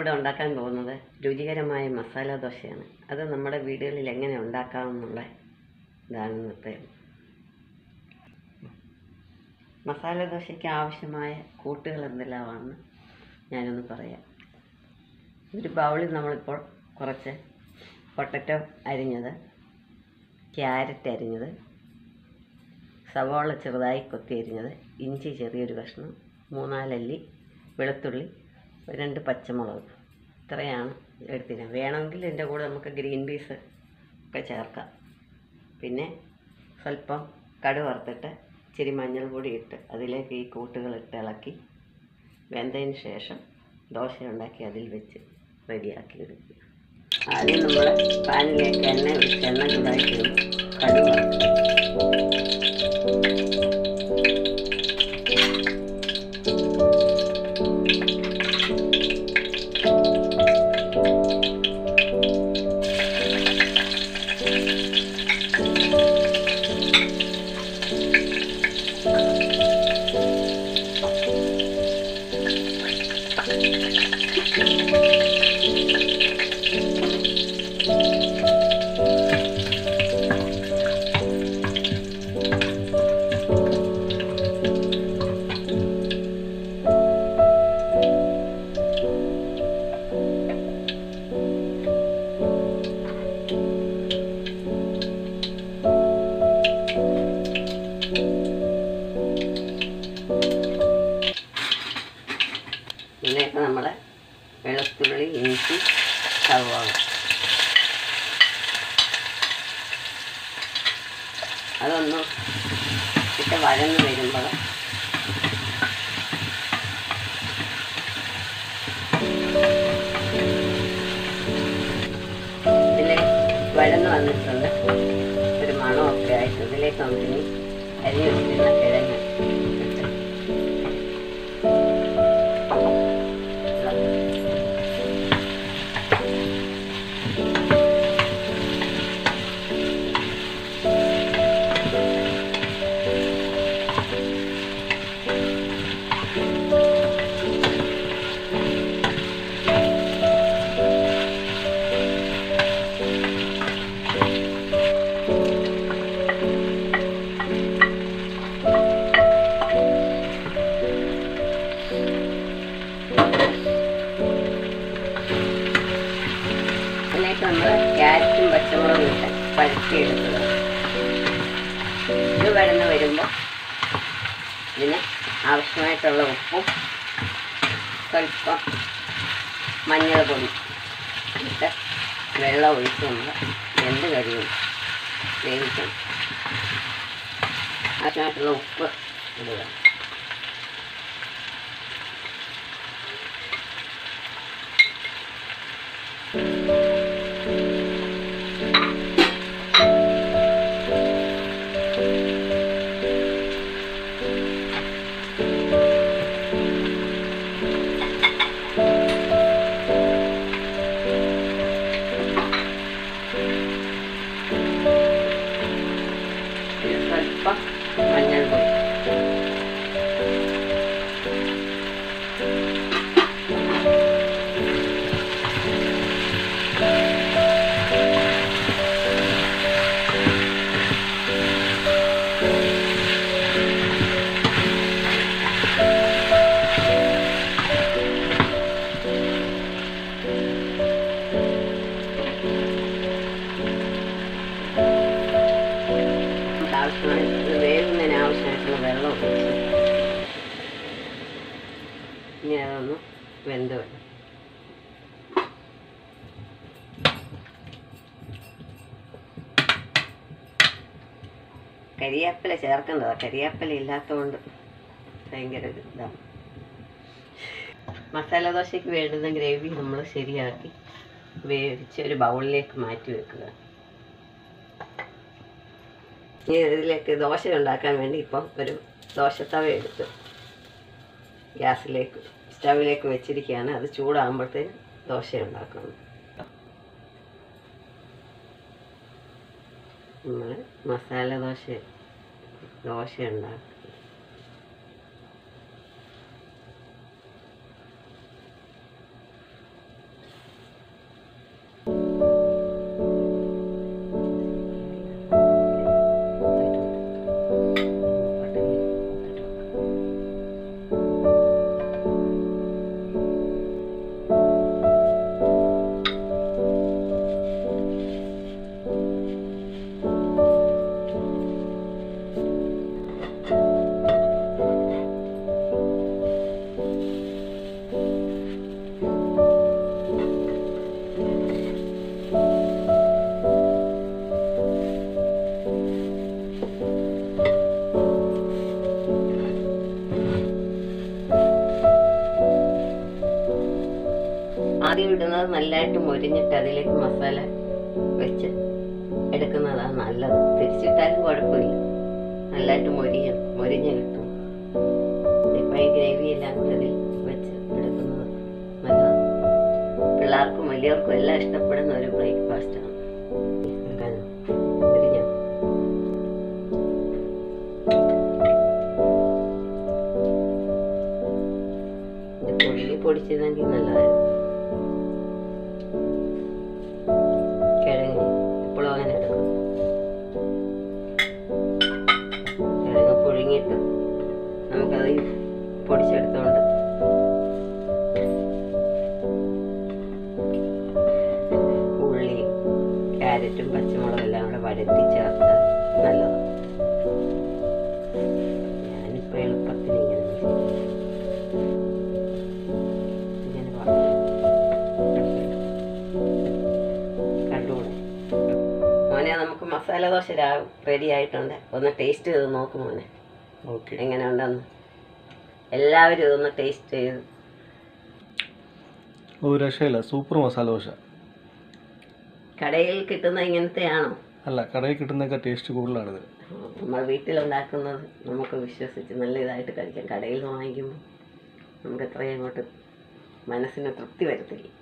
നമ്മളിവിടെ ഉണ്ടാക്കാൻ പോകുന്നത് രുചികരമായ മസാല ദോശയാണ് അത് നമ്മുടെ വീടുകളിൽ എങ്ങനെ ഉണ്ടാക്കാമെന്നുള്ള ഇതാണ് ഇന്നത്തെ മസാല ദോശയ്ക്ക് ആവശ്യമായ കൂട്ടുകൾ എന്തെല്ലാമാണെന്ന് ഞാനൊന്ന് പറയാം ഒരു ബൗളിൽ നമ്മളിപ്പോൾ കുറച്ച് പൊട്ടറ്റോ അരിഞ്ഞത് ക്യാരറ്റ് അരിഞ്ഞത് സവാള ചെറുതായി കൊത്തി അരിഞ്ഞത് ഇഞ്ചി ചെറിയൊരു കഷ്ണം മൂന്നാലല്ലി വെളുത്തുള്ളി രണ്ട് പച്ചമുളക് ഇത്രയാണ് എടുത്തിരുന്നത് വേണമെങ്കിൽ ഇതിൻ്റെ കൂടെ നമുക്ക് ഗ്രീൻ പീസ് ഒക്കെ ചേർക്കാം പിന്നെ സ്വല്പം കടു വറുത്തിട്ട് ഇച്ചിരി മഞ്ഞൾപ്പൊടി ഇട്ട് അതിലേക്ക് ഈ കൂട്ടുകൾ ഇട്ട് ഇളക്കി വെന്തതിന് ശേഷം ദോശ ഉണ്ടാക്കി അതിൽ വെച്ച് റെഡിയാക്കി എടുക്കുക ആദ്യം നമ്മൾ പാനിലേക്ക് എണ്ണ ഒഴിച്ച് എണ്ണ ചൂടായി കഴിയുമ്പോൾ കടു വറുക്കുക ഇതിലേക്ക് നമ്മൾ വെളുത്തുള്ളി ഇഞ്ചി സവാള അതൊന്ന് ഇട്ട് വഴന്ന് വരുമ്പോൾ ഇതിൽ വഴന്ന് വന്നിട്ടുണ്ട് ഒരു മണമൊക്കെ ആയിട്ട് ഇതിലേക്ക് നമുക്കിനി അരി വെച്ചിരുന്ന കിഴങ്ങ് ഇട്ട് ഇളക്കുക. അതിലേക്ക് നമ്മൾ ക്യാരറ്റും പച്ചമുളകും ഇട്ട് പഴുത്തിയെടുക്കുക ഇത് വഴന്ന് വരുമ്പോൾ ഇതിന് ആവശ്യമായിട്ടുള്ള ഉപ്പും സ്വല്പം മഞ്ഞൾ പൊടി ഇട്ട് വെള്ളം ഒഴിച്ച് നമ്മൾ വെന്ത് കഴിയും വേവിക്കണം ആവശ്യമായിട്ടുള്ള ഉപ്പ് ഇടുക ഇത് സ്വല്പം മഞ്ഞൾ പൊടി നമുക്ക് ആവശ്യമായിട്ട് വേവുന്നതിന് ആവശ്യമായിട്ടുള്ള വെള്ളം ഒഴിച്ച് ഇനി അതൊന്ന് വെന്ത് വരും കരിയാപ്പില ചേർക്കേണ്ടതാണ് കരിയാപ്പില ഇല്ലാത്തതുകൊണ്ട് ഭയങ്കര ഒരു ഇതാണ് മസാല ദോശയ്ക്ക് വേണ്ടുന്ന ഗ്രേവി നമ്മൾ ശരിയാക്കി വേവിച്ച് ഒരു ബൗളിലേക്ക് മാറ്റി വെക്കുക ഇനി ഇതിലേക്ക് ദോശ ഉണ്ടാക്കാൻ വേണ്ടി ഇപ്പം ഒരു ദോശത്തവ എടുത്ത് ഗ്യാസിലേക്ക് സ്റ്റവിലേക്ക് വെച്ചിരിക്കുകയാണ് അത് ചൂടാകുമ്പോഴത്തേന് ദോശ ഉണ്ടാക്കണം നമ്മൾ മസാല ദോശ ദോശ ഉണ്ടാക്കും മൊരിഞ്ഞിട്ട് അതിലേക്ക് മസാല വെച്ച് എടുക്കുന്നതാണ് നല്ലത് തിരിച്ചിട്ടാലും കുഴപ്പമില്ല നല്ലതായിട്ട് മൊരിയും മൊരിഞ്ഞ് കിട്ടും ഇപ്പം ഈ ഗ്രേവി എല്ലാം കൂടെ ഇതിൽ വെച്ച് എടുക്കുന്നത് നല്ലതാണ് പിള്ളേർക്കും വലിയവർക്കും എല്ലാം ഇഷ്ടപ്പെടുന്ന ഒരു ബ്രേക്ക്ഫാസ്റ്റാണ് മൊരിഞ്ഞോ ഇത് പൊടിയിൽ പൊടിച്ചതെങ്കിൽ നല്ലതായിരുന്നു കിഴങ്ങ് എപ്പോഴും അങ്ങനെ എടുക്കും കിഴങ്ങ് പുഴുങ്ങിയിട്ട് നമുക്കത് ഈ പൊടിച്ചെടുത്തോണ്ട് ഉള്ളിയും ക്യാരറ്റും പച്ചമുളകും എല്ലാം കൂടെ വഴറ്റി ചേർത്താൽ നല്ലതാണ് ഞാനിപ്പോൾ എളുപ്പത്തിന് ഇങ്ങനെ ചെയ്യും. ഇങ്ങനെ പറഞ്ഞു കണ്ടുകൂടെ മോനെ നമുക്ക് മസാല ദോശ റെഡി ആയിട്ടുണ്ട് ഒന്ന് ടേസ്റ്റ് ചെയ്ത് നോക്ക് മോനെ ഓക്കെ എങ്ങനെ ഉണ്ടെന്ന് എല്ലാവരും ഇതൊന്ന് ടേസ്റ്റ് ചെയ്ത് ഒരു രക്ഷയില്ല സൂപ്പർ മസാല ദോശ കടയിൽ കിട്ടുന്ന ഇങ്ങനത്തെയാണോ അല്ല കടയിൽ കിട്ടുന്നതൊക്കെ ടേസ്റ്റ് കൂടുതലാണിത് നമ്മൾ വീട്ടിലുണ്ടാക്കുന്നത് നമുക്ക് വിശ്വസിച്ച് നല്ല ഇതായിട്ട് കഴിക്കാം കടയിൽ നിന്ന് വാങ്ങിക്കുമ്പോൾ നമുക്ക് അത്രയും അങ്ങോട്ട് മനസ്സിന് തൃപ്തി വരത്തില്ല